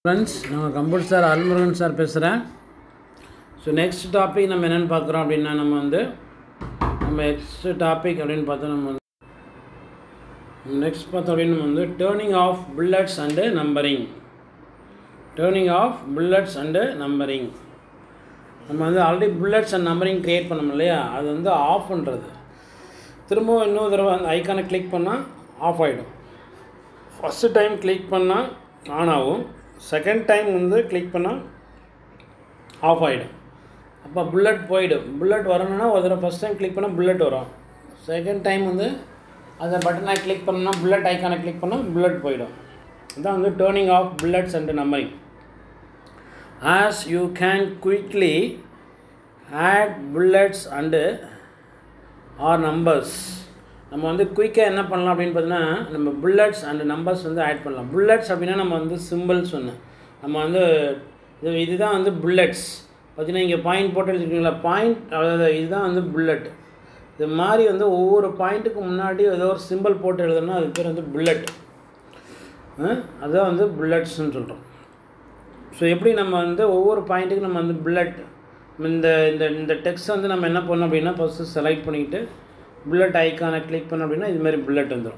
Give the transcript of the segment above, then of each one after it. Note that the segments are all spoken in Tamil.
ஃப்ரெண்ட்ஸ் நம்ம கம்ப்யூட்டர் சார் அருள்முருகன் சார் பேசுகிறேன் ஸோ நெக்ஸ்ட் டாபிக் நம்ம என்னென்னு பார்க்குறோம் அப்படின்னா நம்ம வந்து நம்ம நெக்ஸ்ட் டாபிக் அப்படின்னு பார்த்தா நம்ம வந்து நெக்ஸ்ட் பார்த்தோம் அப்படின்னு நம்ம வந்து turning off bullets and numbering turning off bullets and numbering நம்ம வந்து already bullets and numbering create பண்ணோம் இல்லையா அது வந்து ஆஃப் பண்ணுறது திரும்பவும் இன்னொரு தடவை அந்த ஐக்கானை கிளிக் பண்ணால் ஆஃப் ஆகிடும் ஃபஸ்ட்டு டைம் கிளிக் பண்ணால் ஆன் ஆகும் செகண்ட் டைம் வந்து கிளிக் பண்ணால் ஆஃப் ஆகிடும் அப்போ புல்லட் போயிடும் புல்லட் வரணும்னா ஒரு தடவை ஃபஸ்ட் டைம் கிளிக் பண்ணால் புல்லட் வரும் செகண்ட் டைம் வந்து அந்த பட்டனை கிளிக் பண்ணோம்னா புல்லட் ஐக்கானை கிளிக் பண்ணால் புல்லட் போயிடும் இதுதான் வந்து turning off bullets and numbering as you can quickly add bullets and or numbers நம்ம வந்து குயிக்காக என்ன பண்ணலாம் அப்படின்னு பார்த்தீங்கன்னா நம்ம புல்லட்ஸ் அண்ட் நம்பர்ஸ் வந்து ஆட் பண்ணலாம் புல்லட்ஸ் அப்படின்னா நம்ம வந்து சிம்பிள் சொன்னேன் நம்ம வந்து இது இதுதான் வந்து புல்லட்ஸ் பார்த்தீங்கன்னா இங்கே பாயிண்ட் போட்டு வச்சுருக்கீங்களா பாயிண்ட் அதாவது இதுதான் வந்து புல்லட் இது மாதிரி வந்து ஒவ்வொரு பாயிண்ட்டுக்கு முன்னாடி ஏதோ ஒரு சிம்பிள் போட்டு எழுதணும்னா அது பேர் வந்து புல்லட் அதுதான் வந்து புல்லட்ஸ்னு சொல்கிறோம் ஸோ எப்படி நம்ம வந்து ஒவ்வொரு பாயிண்ட்டுக்கும் நம்ம வந்து புல்லட் இந்த இந்த இந்த டெக்ஸ்ட் வந்து நம்ம என்ன பண்ணோம் அப்படின்னா ஃபஸ்ட்டு செலக்ட் பண்ணிக்கிட்டு புல்லட் ஐக்கானை கிளிக் பண்ணோம் அப்படின்னா இது மாதிரி புல்லட் வந்துடும்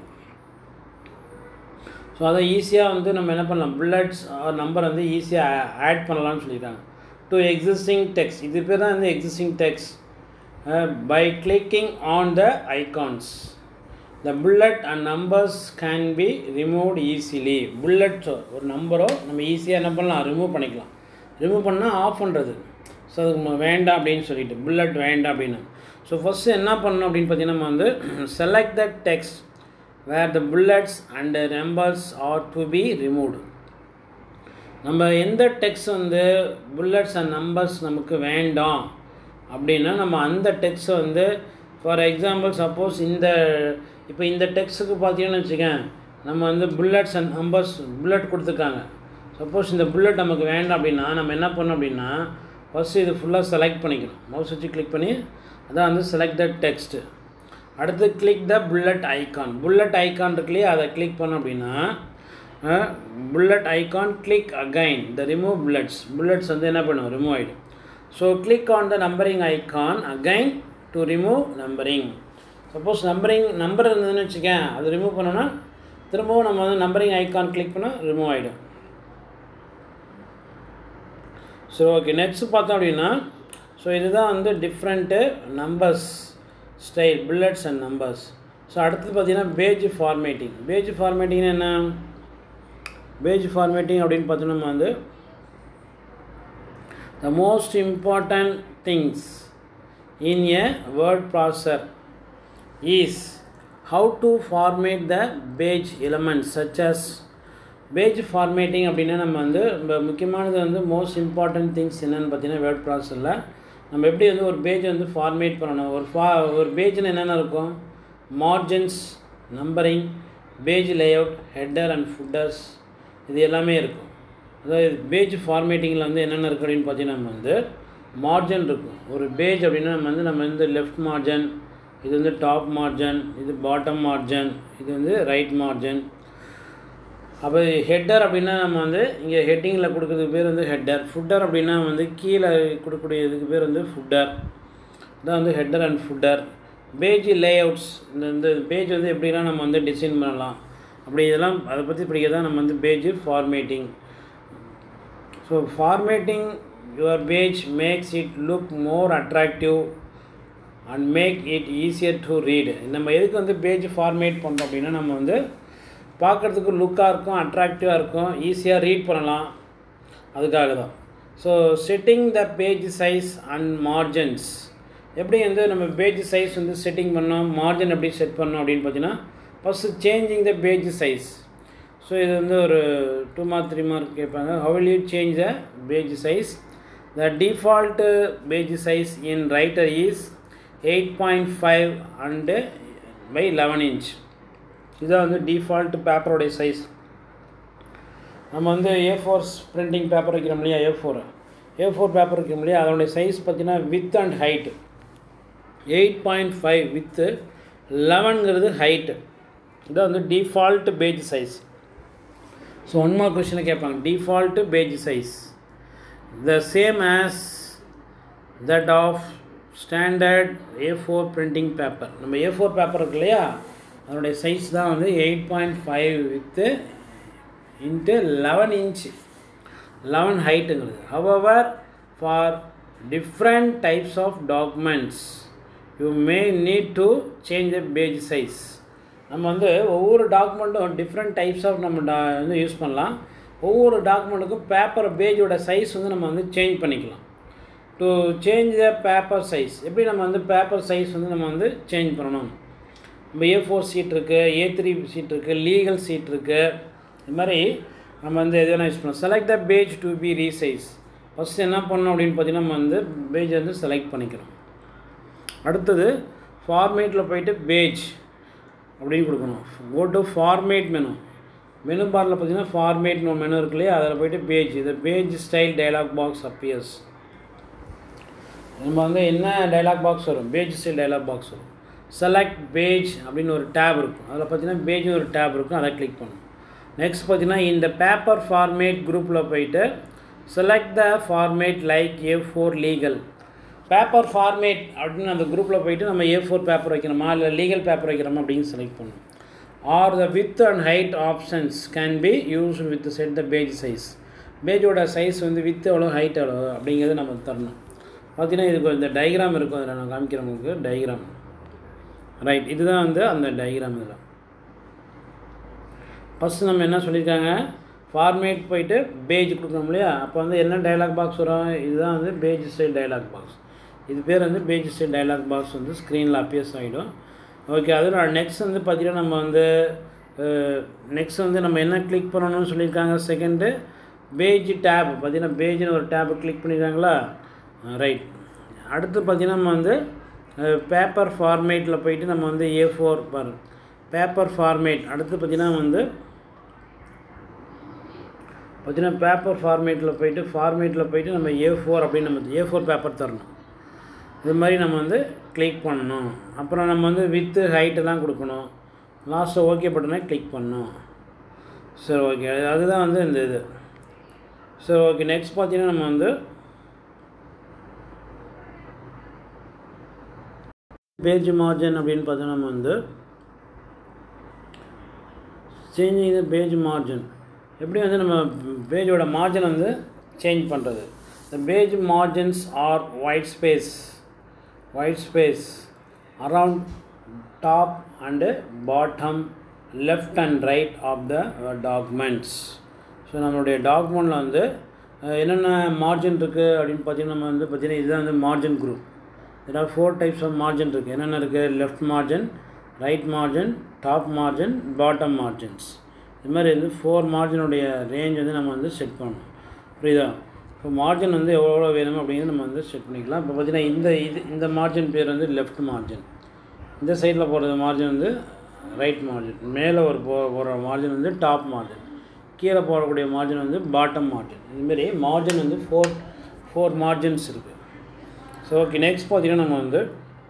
ஸோ அதை ஈஸியாக வந்து நம்ம என்ன பண்ணலாம் புல்லட்ஸ் நம்பர் வந்து ஈஸியாக ஆட் பண்ணலாம்னு சொல்லியிருக்காங்க டு எக்ஸிஸ்டிங் டெக்ஸ்ட் இது பேர் தான் வந்து existing text by clicking on the icons the bullet and numbers can be removed easily bullet ஒரு நம்பரோ நம்ம ஈஸியாக என்ன பண்ணலாம் ரிமூவ் பண்ணிக்கலாம் ரிமூவ் பண்ணால் ஆஃப் பண்ணுறது ஸோ அதுக்கு வேண்டாம் அப்படின்னு சொல்லிட்டு புல்லட் வேண்டாம் அப்படின்னு ஸோ ஃபஸ்ட்டு என்ன பண்ணணும் அப்படின்னு பார்த்தீங்கன்னா நம்ம வந்து select the text where the bullets and numbers are to be removed நம்ம எந்த டெக்ஸ்ட் வந்து புல்லட்ஸ் அண்ட் நம்பர்ஸ் நமக்கு வேண்டாம் அப்படின்னா நம்ம அந்த டெக்ஸ்ட்டை வந்து ஃபார் எக்ஸாம்பிள் சப்போஸ் இந்த இப்போ இந்த டெக்ஸ்ட்டுக்கு பார்த்தீங்கன்னு வச்சுக்கேன் நம்ம வந்து புல்லட்ஸ் அண்ட் நம்பர்ஸ் புல்லட் கொடுத்துருக்காங்க சப்போஸ் இந்த புல்லட் நமக்கு வேண்டாம் அப்படின்னா நம்ம என்ன பண்ணோம் அப்படின்னா ஃபஸ்ட்டு இது ஃபுல்லாக செலக்ட் பண்ணிக்கணும் மவுஸ் வச்சு கிளிக் பண்ணி அதான் வந்து செலக்ட் த டெக்ஸ்ட்டு அடுத்து click the bullet icon bullet icon இருக்குல்லையே அதை கிளிக் பண்ணோம் அப்படின்னா bullet icon click again the remove bullets bullets வந்து என்ன பண்ணும் ரிமூவ் ஆகிடும் so click on the numbering icon again to remove numbering suppose numbering number இருந்ததுன்னு வச்சுக்கேன் அது ரிமூவ் பண்ணோன்னா திரும்பவும் நம்ம வந்து நம்பரிங் ஐக்கான் கிளிக் பண்ணால் ரிமூவ் ஆகிடும் ஸோ ஓகே நெக்ஸ்ட் பார்த்தோம் அப்படின்னா ஸோ இதுதான் வந்து different numbers style bullets and numbers so அடுத்தது பார்த்தீங்கன்னா பேஜ் ஃபார்மேட்டிங் பேஜ் ஃபார்மேட்டிங்னா என்ன பேஜ் ஃபார்மேட்டிங் அப்படின்னு பார்த்தோன்னா நம்ம வந்து the most important things in a word processor is how to format the page elements such as page formatting அப்படின்னா நம்ம வந்து நம்ம முக்கியமானது வந்து மோஸ்ட் இம்பார்ட்டன்ட் திங்ஸ் என்னென்னு பார்த்தீங்கன்னா வேர்ட் ப்ராசரில் நம்ம எப்படி வந்து ஒரு பேஜ் வந்து ஃபார்மேட் பண்ணணும் ஒரு ஃபா ஒரு பேஜில் என்னென்ன இருக்கும் margins numbering page layout header and footers இது எல்லாமே இருக்கும் அதாவது பேஜ் ஃபார்மேட்டிங்கில் வந்து என்னென்ன இருக்குது அப்படின்னு பார்த்தீங்கன்னா நம்ம வந்து மார்ஜன் இருக்கும் ஒரு பேஜ் அப்படின்னா நம்ம வந்து நம்ம வந்து லெஃப்ட் மார்ஜன் இது வந்து டாப் மார்ஜன் இது பாட்டம் மார்ஜன் இது வந்து ரைட் மார்ஜன் அப்போ ஹெட்டர் அப்படின்னா நம்ம வந்து இங்கே ஹெட்டிங்கில் கொடுக்குறதுக்கு பேர் வந்து ஹெட்டர் ஃபுட்டர் அப்படின்னா வந்து கீழே கொடுக்கக்கூடிய இதுக்கு பேர் வந்து ஃபுட்டர் இதான் வந்து header and footer page layouts இந்த இந்த பேஜ் வந்து எப்படிலாம் நம்ம வந்து டிசைன் பண்ணலாம் அப்படி இதெல்லாம் அதை பற்றி படிக்க தான் நம்ம வந்து page formatting so formatting your page makes it look more attractive and make it easier to read நம்ம எதுக்கு வந்து பேஜ் ஃபார்மேட் பண்ணுறோம் அப்படின்னா நம்ம வந்து பார்க்குறதுக்கு லுக்காக இருக்கும் அட்ராக்டிவாக இருக்கும் ஈஸியாக ரீட் பண்ணலாம் அதுக்காக தான் so setting the page size and margins எப்படி வந்து நம்ம பேஜ் சைஸ் வந்து செட்டிங் பண்ணோம் மார்ஜின் எப்படி செட் பண்ணோம் அப்படின்னு பார்த்தீங்கன்னா first changing the page size so இது வந்து ஒரு டூ மார்க் த்ரீ மார்க் கேட்பாங்க how you change the page size the default page size in Writer is eight point five and by eleven inch இதுதான் வந்து டிஃபால்ட் பேப்பரோடைய சைஸ் நம்ம வந்து ஏ ஃபோர் பிரிண்டிங் பேப்பர் வைக்கிறோம் இல்லையா A four A four paper வைக்கிறோம் இல்லையா அதனுடைய சைஸ் பார்த்திங்கன்னா width and height eight point five width லெவனுங்கிறது ஹைட்டு இதான் வந்து default page size so one mark கொஷினில் கேட்பாங்க default page size the same as that of standard A four printing paper நம்ம ஏ ஃபோர் பேப்பர் இருக்கு இல்லையா அதனுடைய சைஸ் தான் வந்து eight point five width into eleven inch eleven ஹைட்டுங்கிறது however for different types of documents you may need to change the page size நம்ம வந்து ஒவ்வொரு டாக்குமெண்ட்டும் டிஃப்ரெண்ட் டைப்ஸ் ஆஃப் நம்ம டா வந்து யூஸ் பண்ணலாம் ஒவ்வொரு டாக்குமெண்ட்டுக்கும் பேப்பர் பேஜோட சைஸ் வந்து நம்ம வந்து சேஞ்ச் பண்ணிக்கலாம் to change the paper size எப்படி நம்ம வந்து பேப்பர் சைஸ் வந்து நம்ம வந்து சேஞ்ச் பண்ணணும் நம்ம ஏ ஃபோர் சீட் இருக்குது ஏ த்ரீ சீட் இருக்குது லீகல் சீட் இருக்குது இது மாதிரி நம்ம வந்து எது வேணால் யூஸ் பண்ணலாம் select the page to be resize first என்ன பண்ணணும் அப்படின்னு பார்த்தீங்கன்னா நம்ம வந்து பேஜ் வந்து செலக்ட் பண்ணிக்கிறோம் அடுத்தது ஃபார்மேட்டில் போயிட்டு பேஜ் அப்படின்னு கொடுக்கணும் go to format menu menu பாரில் பார்த்தீங்கன்னா ஃபார்மேட்னு ஒரு மெனு இருக்கு இல்லையா அதில் போயிட்டு பேஜ் இது page style dialog box appears நம்ம வந்து என்ன டைலாக் பாக்ஸ் வரும் பேஜ் ஸ்டைல் டைலாக் பாக்ஸ் வரும் செலக்ட் பேஜ் அப்படின்னு ஒரு டேப் இருக்கும் அதில் பார்த்தீங்கன்னா பேஜ்னு ஒரு டேப் இருக்கும் அதை கிளிக் பண்ணணும் நெக்ஸ்ட் பார்த்தீங்கன்னா இந்த பேப்பர் ஃபார்மேட் குரூப்பில் போயிட்டு select the format like A four legal paper format அப்படின்னு அந்த குரூப்பில் போயிட்டு நம்ம ஏ ஃபோர் பேப்பர் வைக்கிறோமா இல்லை லீகல் பேப்பர் வைக்கிறோமா அப்படின்னு செலக்ட் பண்ணணும் or the width and height options can be use with set the page size பேஜோட சைஸ் வந்து வித் எவ்வளோ ஹைட் எவ்வளோ அப்படிங்கிறது நம்ம தரணும் பார்த்தீங்கன்னா இதுக்கு இந்த டயக்ராம் இருக்கும் அதில் நான் காமிக்கிறேன் உங்களுக்கு டயக்ராம் ரைட் இதுதான் வந்து அந்த டயக்ராம் இதில் ஃபஸ்ட்டு நம்ம என்ன சொல்லியிருக்காங்க ஃபார்மேட் போயிட்டு பேஜ் கொடுக்கணும் இல்லையா அப்போ வந்து என்ன டைலாக் பாக்ஸ் வரும் இதுதான் வந்து பேஜ் ஸ்டைல் டைலாக் பாக்ஸ் இது பேர் வந்து பேஜ் ஸ்டைல் டைலாக் பாக்ஸ் வந்து ஸ்க்ரீனில் அப்பியர்ஸ் ஆகிடும் ஓகே அதில் நெக்ஸ்ட் வந்து பார்த்திங்கன்னா நம்ம வந்து நெக்ஸ்ட் வந்து நம்ம என்ன கிளிக் பண்ணணும்னு சொல்லியிருக்காங்க செகண்டு பேஜ் டேப் பார்த்திங்கன்னா பேஜ்னு ஒரு டேபை கிளிக் பண்ணியிருக்காங்களா ரைட் அடுத்து பார்த்திங்கன்னா நம்ம வந்து பேப்பர் ஃபார்மேட்டில் போயிட்டு நம்ம வந்து ஏ ஃபோர் பாரு பேப்பர் ஃபார்மேட் அடுத்து பார்த்திங்கன்னா வந்து பார்த்திங்கன்னா பேப்பர் ஃபார்மேட்டில் போயிட்டு ஃபார்மேட்டில் போயிட்டு நம்ம ஏ ஃபோர் அப்படின்னு நம்ம ஏ ஃபோர் பேப்பர் தரணும் இது மாதிரி நம்ம வந்து கிளிக் பண்ணணும் அப்புறம் நம்ம வந்து வித்து ஹைட்டெல்லாம் கொடுக்கணும் லாஸ்ட்டில் ஓகே பட்டனை கிளிக் பண்ணணும் சரி ஓகே அதுதான் வந்து இந்த இது சரி ஓகே நெக்ஸ்ட் பார்த்தீங்கன்னா நம்ம வந்து பேஜ் மார்ஜின் அப்படின்னு பார்த்தோன்னா நம்ம வந்து சேஞ்சிங் த பேஜ் மார்ஜின் எப்படி வந்து நம்ம பேஜோட மார்ஜின் வந்து சேஞ்ச் பண்ணுறது the page margins are white space white space around top and bottom left and right of the documents so நம்மளுடைய டாக்குமெண்ட்டில் வந்து என்னென்ன மார்ஜின் இருக்குது அப்படின்னு பார்த்தீங்கன்னா நம்ம வந்து பார்த்திங்கன்னா இதுதான் வந்து மார்ஜின் குரூப் இதில் are four types of margin இருக்குது என்னென்ன இருக்குது left margin right margin top margin bottom margins இது மாதிரி வந்து ஃபோர் மார்ஜினுடைய ரேஞ்ச் வந்து நம்ம வந்து செட் பண்ணணும் புரியுதா இப்போ மார்ஜின் வந்து எவ்வளோ வேணும் அப்படிங்கிறது நம்ம வந்து செட் பண்ணிக்கலாம் இப்போ பார்த்தீங்கன்னா இந்த இது இந்த மார்ஜின் பேர் வந்து லெஃப்ட் மார்ஜின் இந்த சைடில் போகிறது மார்ஜின் வந்து ரைட் மார்ஜின் மேலே ஒரு போ போகிற மார்ஜின் வந்து டாப் மார்ஜின் கீழே போடக்கூடிய மார்ஜின் வந்து பாட்டம் மார்ஜின் இதுமாரி மார்ஜின் வந்து ஃபோர் ஃபோர் மார்ஜின்ஸ் இருக்குது ஸோ ஓகே நெக்ஸ்ட் பார்த்தீங்கன்னா நம்ம வந்து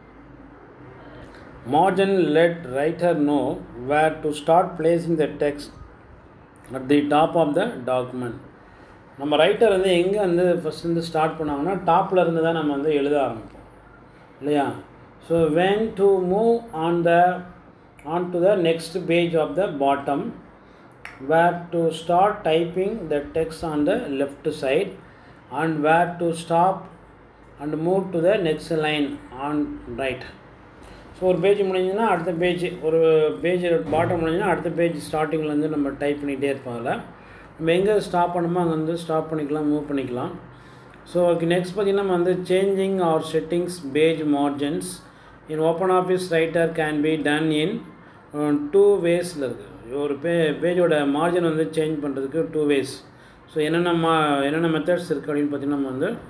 margin let writer know where to start placing the text at the top of the document நம்ம ரைட்டர் வந்து எங்கே வந்து ஃபஸ்ட் வந்து ஸ்டார்ட் பண்ணாங்கன்னா டாப்பில் இருந்து தான் நம்ம வந்து எழுத ஆரம்பிப்போம் இல்லையா so when to move on the on to the next page of the bottom where to start typing the text on the left side and where to stop and move to the next line on right so ஒரு பேஜ் முடிஞ்சுன்னா அடுத்த பேஜ் ஒரு பேஜ் பாட்டம் முடிஞ்சுன்னா அடுத்த பேஜ் ஸ்டார்டிங்லேருந்து நம்ம டைப் பண்ணிகிட்டே இருப்போம் அதில் நம்ம எங்கே ஸ்டாப் பண்ணுமோ அங்கே வந்து ஸ்டாப் பண்ணிக்கலாம் மூவ் பண்ணிக்கலாம் ஸோ ஓகே நெக்ஸ்ட் பார்த்திங்கன்னா நம்ம வந்து changing or settings page margins in Open Office Writer can be done in two வேஸில் இருக்குது ஒரு பே பேஜோட மார்ஜின் வந்து சேஞ்ச் பண்ணுறதுக்கு டூ வேஸ் ஸோ என்னென்ன மா என்னென்ன மெத்தட்ஸ் இருக்குது அப்படின்னு பார்த்திங்கன்னா நம்ம வந்து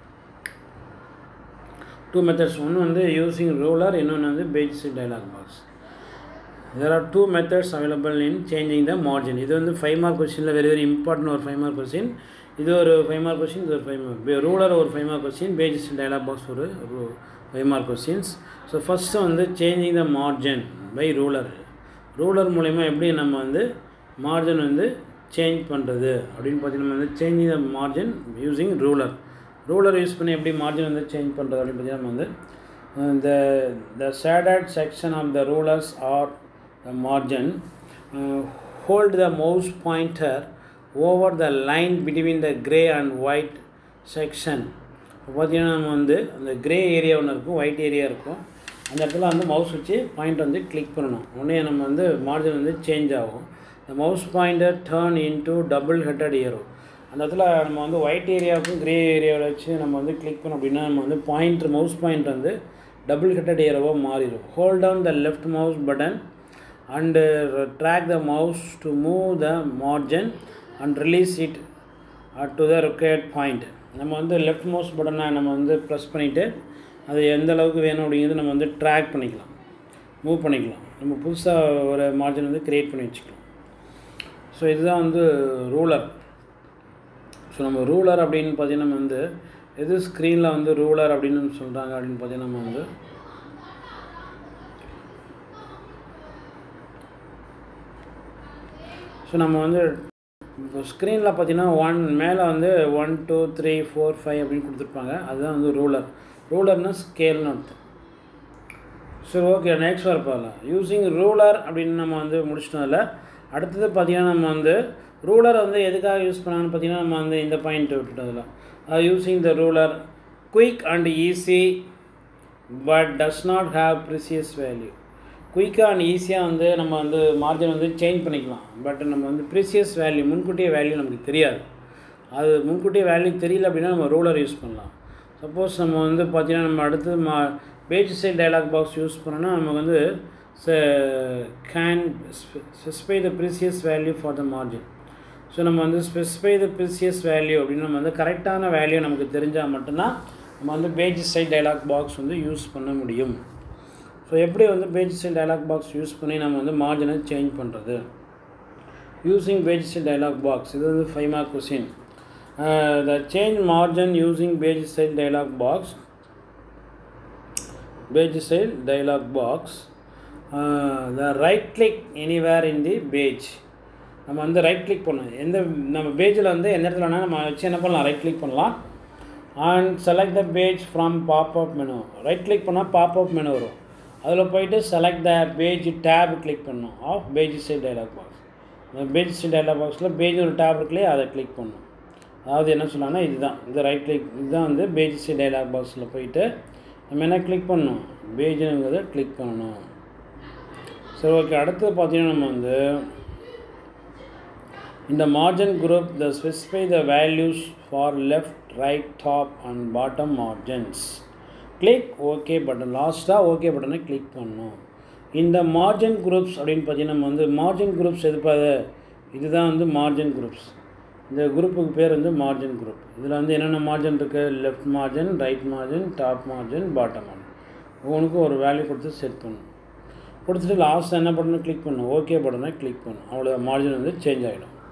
டூ மெத்தட்ஸ் ஒன்று வந்து யூஸிங் ரூலர் இன்னொன்று வந்து page dialog box there are two methods available in changing the margin இது வந்து ஃபைவ் மார்க் கொஸ்டினில் வெரி வெரி இம்பார்ட்டன்ட் ஒரு ஃபைவ் மார்க் கொஸ்டின் இது ஒரு ஃபைவ் மார்க் கொஸ்டின் இது ஒரு ஃபைவ் மார்க் ரூலர் ஒரு five mark question page dialog box ஒரு five mark questions so first வந்து changing the margin by ruler ruler மூலிமா எப்படி நம்ம வந்து மார்ஜின் வந்து சேஞ்ச் பண்ணுறது அப்படின்னு பார்த்தீங்கன்னா வந்து changing the margin using ruler ruler use பண்ணி எப்படி மார்ஜின் வந்து சேஞ்ச் பண்ணுறது அப்படின்னு பார்த்தீங்கன்னா நம்ம வந்து இந்த the shaded section of the rulers are the margin hold the mouse pointer over the line between the grey and white section இப்போ பார்த்தீங்கன்னா நம்ம வந்து அந்த கிரே ஏரியா ஒன்று இருக்கும் ஒயிட் ஏரியா இருக்கும் அந்த இடத்துல வந்து மவுஸ் வச்சு பாயிண்ட் வந்து கிளிக் பண்ணணும் உடனே நம்ம வந்து மார்ஜின் வந்து சேஞ்ச் ஆகும் இந்த mouse pointer turn into double headed arrow அந்த இடத்துல நம்ம வந்து ஒயிட் ஏரியாவுக்கும் கிரே ஏரியாவில் வச்சு நம்ம வந்து கிளிக் பண்ணோம் அப்படின்னா நம்ம வந்து பாயிண்ட் மவுஸ் பாயிண்ட் வந்து டபுள் ஹெட்டட் ஏரோவாக மாறிடும் hold down the left mouse button and drag the mouse to move the margin and release it to the required point நம்ம வந்து லெஃப்ட் மவுஸ் பட்டனை நம்ம வந்து ப்ரெஸ் பண்ணிவிட்டு அது எந்த அளவுக்கு வேணும் அப்படிங்கிறது நம்ம வந்து ட்ராக் பண்ணிக்கலாம் மூவ் பண்ணிக்கலாம் நம்ம புதுசாக ஒரு மார்ஜின் வந்து க்ரியேட் பண்ணி வச்சுக்கலாம் ஸோ இதுதான் வந்து ரூலர் ஸோ நம்ம ரூலர் அப்படின்னு பார்த்தீங்கன்னா நம்ம வந்து எது ஸ்க்ரீனில் வந்து ரூலர் அப்படின்னு சொல்கிறாங்க அப்படின்னு பார்த்தீங்கன்னா நம்ம வந்து ஸோ நம்ம வந்து இப்போ ஸ்க்ரீனில் பார்த்தீங்கன்னா ஒன் மேலே வந்து one two three four five அப்படின்னு கொடுத்துருப்பாங்க அதுதான் வந்து ரூலர் ரூலர்னால் ஸ்கேல்னு அர்த்தம் சரி ஓகே நெக்ஸ்ட் வர பார்க்கலாம் யூஸிங் ரூலர் அப்படின்னு நம்ம வந்து முடிச்சிட்டோம்ல அடுத்தது பார்த்திங்கன்னா நம்ம வந்து ரூலர் வந்து எதுக்காக யூஸ் பண்ணாங்கன்னு பார்த்தீங்கன்னா நம்ம வந்து இந்த பாயிண்ட் விட்டுட்டதில் அது using the ruler quick and easy but does not have precise value குயிக்காக அண்ட் ஈஸியாக வந்து நம்ம வந்து மார்ஜின் வந்து சேஞ்ச் பண்ணிக்கலாம் பட் நம்ம வந்து ப்ரீசியஸ் வேல்யூ முன்கூட்டியே வேல்யூ நமக்கு தெரியாது அது முன்கூட்டியே வேல்யூ தெரியல அப்படின்னா நம்ம ரூலர் யூஸ் பண்ணலாம் சப்போஸ் நம்ம வந்து பார்த்திங்கன்னா நம்ம அடுத்து மா page side dialog box use பண்ணோன்னா நமக்கு வந்து can specify the precise value for the margin so நம்ம வந்து ஸ்பெசிஃபை த ப்ரீசியஸ் வேல்யூ அப்படின்னு நம்ம வந்து கரெக்டான வேல்யூ நமக்கு தெரிஞ்சால் மட்டும்தான் நம்ம வந்து பேஜ் சைட் டைலாக் பாக்ஸ் வந்து யூஸ் பண்ண முடியும் ஸோ எப்படி வந்து page side dialog box use பண்ணி நம்ம வந்து மார்ஜினை சேஞ்ச் பண்ணுறது using page side dialog box இது வந்து five mark question the change margin using page side dialog box page side dialog box the right click anywhere in the page நம்ம வந்து ரைட் கிளிக் பண்ணணும் எந்த நம்ம பேஜில் வந்து எந்த இடத்துல வேணால் நம்ம வச்சு என்ன பண்ணலாம் ரைட் கிளிக் பண்ணலாம் and select the page from popup menu right click பண்ணால் பாப்அப் மெனு வரும் அதில் போயிட்டு select the page tab click பண்ணணும் of page side dialog box அந்த பேஜ் சைட் டைலாக் பாக்ஸில் பேஜ் ஒரு டேப் இருக்குல்லையே அதை கிளிக் பண்ணணும் அதாவது என்ன சொன்னாங்கன்னா இதுதான் இது ரைட் கிளிக் இதுதான் வந்து பேஜ் சைட் டைலாக் பாக்ஸில் போயிட்டு நம்ம என்ன கிளிக் பண்ணணும் பேஜுங்கிறத கிளிக் பண்ணணும் சரி ஓகே அடுத்தது பார்த்தீங்கன்னா நம்ம வந்து இந்த margin group the specify the values for left right top and bottom margins click okay button லாஸ்ட்டாக ஓகே பட்டனை கிளிக் பண்ணணும் இந்த மார்ஜின் குரூப்ஸ் அப்படின்னு பார்த்தீங்கன்னா நம்ம வந்து மார்ஜின் குரூப்ஸ் எதுப்பாது இதுதான் வந்து மார்ஜின் குரூப்ஸ் இந்த குரூப்புக்கு பேர் வந்து மார்ஜின் குரூப் இதில் வந்து என்னென்ன மார்ஜின் இருக்குது left margin right margin top margin bottom margin ஒவ்வொன்றுக்கும் ஒரு வேல்யூ கொடுத்து செட் பண்ணணும் கொடுத்துட்டு லாஸ்ட் என்ன பட்டனை கிளிக் பண்ணணும் ஓகே பட்டனை கிளிக் பண்ணணும் அவ்வளோ மார்ஜின் வந்து சேஞ்ச் ஆகிடும்